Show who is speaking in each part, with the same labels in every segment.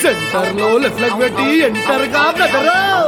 Speaker 1: Centre లో left leg పెట్టి enter గా బ్రదర్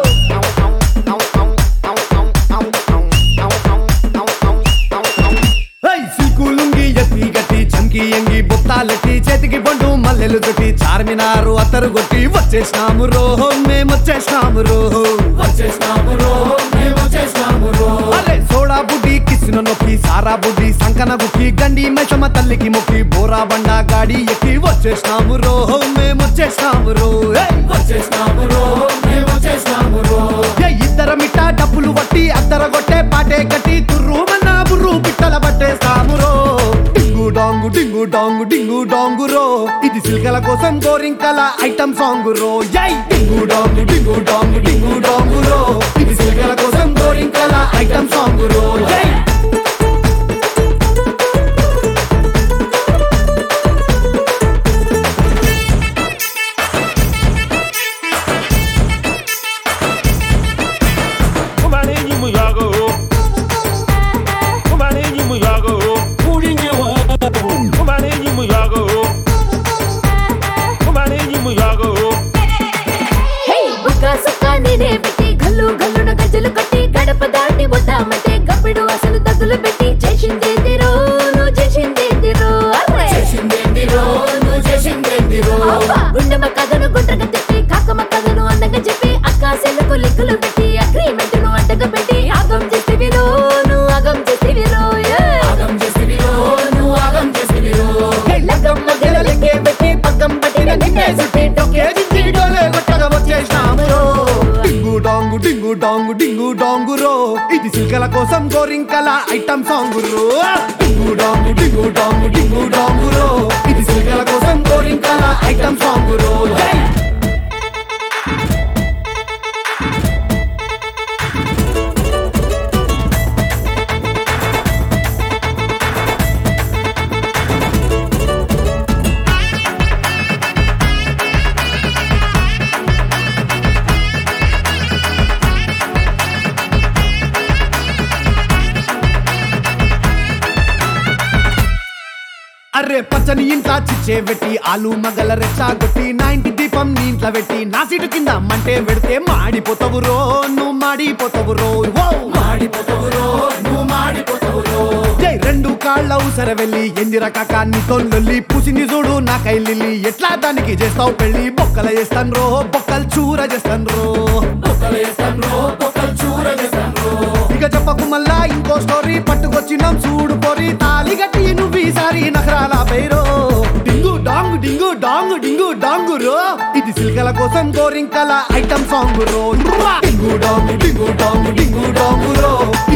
Speaker 1: సిల్కు లుంగి ఎత్తి గట్టి చంకి ఎంగి బొత్తాలెట్టి చేతికి బండు మల్లెలు తొట్టి చార్మినారు అత్తరు కొట్టి వచ్చేసినాము రో మేము వచ్చేసినాము రో వచ్చేసినాము రో మేము వచ్చేసినాము రో అరే సోడా బుడ్డి కిసిన నొక్కి సారా బుడ్డి సంకన బుక్కి గండి మెషమ తల్లికి మొక్కి బోరా బండ గాడి ఎక్కి వచ్చేసినాము రో మేము వచ్చేసినాము రో ఏయ్! వచ్చేసినాము రో మేము వచ్చేసినాము రో ఏ ఇద్దరమిట్ట డబ్బులు కొట్టి అద్దర కొట్టే పాటే కట్టి తుర్రు మన్నా బుర్రు పిట్టల పట్టేస్తాము రో డింగు డాంగు డింగు డాంగు డింగు డాంగు రో ఇది సిల్కల కోసం గోరింకల ఐటమ్ సాంగ్ రో యై డింగు డాంగు డింగు డాంగు డింగు డాంగు రో ఇది సిల్కల కోసం గోరింకల ఐటమ్ సాంగ్ రో యై
Speaker 2: Kumalenyi muyago. Kumalenyi muyago. Kulinye wabu. Kumalenyi muyago. Kumalenyi muyago.
Speaker 3: హే బుక్క సుక్క నేనే పెట్టి గల్లు గల్లున గజ్జలు కట్టి గడప దాటి వద్దామంటే గప్పుడు అసలు దగ్గులు పెట్టి చేసిందేందిరో నువ్వు చేసిందేందిరో అర్రే అబ్బా, గుండెమ్మ కథను గుండ్రగ తిప్పి కాకమ్మ కథను అందంగా చెప్పి అక్క సెల్లకు లెక్కలు పెట్టి అగ్రిమెంట్ ను అంటగా పెట్టి ఆగం చేసేవిరో నువ్వు ఆగం చేసేవిరో లగ్గమ్మ గెలలెక్కే పెట్టి పక్కం పట్టిన నిన్నే చుట్టి టొక్కే దించి డోలే కొట్టగా వచ్చేసినాము రో.
Speaker 1: డింగు డాంగు డింగు డాంగు డింగు డాంగు రో ఇది సిల్కల కోసం గోరింకల ఐటమ్ సాంగ్ రో డింగు డాంగు డింగు డాంగు డింగు డాంగు రో ఇది సిల్కల కోసం గోరింకల ఐటమ్ సాంగ్ రో యై! అరే పచ్చని ఇంట్లో చిచ్చే పెట్టి ఆలు మగల రెచ్చగొట్టి నా ఇంటి దీపం నీ ఇంట్లో పెట్టి నా సీటు కింద మంటే పెడితే మాడిపోతావు రో నువ్వు మాడిపోతావు రో ఓ మాడిపోతావు రో నువ్వు మాడిపోతావు రో జై రెండు కాళ్ళ ఉసర వెళ్ళి ఎందిర కాక నీతో లొల్లి పూసింది చూడు నా కైలిల్లి ఎట్లా దానికి చేస్తావు పెళ్ళి బొక్కల చేస్తాను రో బొక్కలు చూర చేస్తాను రో బొక్కల చేస్తాను రో బొక్కలు చూర చేస్తాను రో ఇక చెప్పకు మళ్ళా ఇంకో స్టోరీ పట్టుకొచ్చినాం చూడు పొరి తాలి గట్టి నువ్వు ఈసారి నఖరాల పేరో డింగు డాంగు డింగు డాంగు డింగు డాంగు రో ఇది సిల్కల కోసం గోరింకల ఐటమ్ సాంగ్ రో డింగు డాంగు డింగు డాంగు డింగు డాంగు రో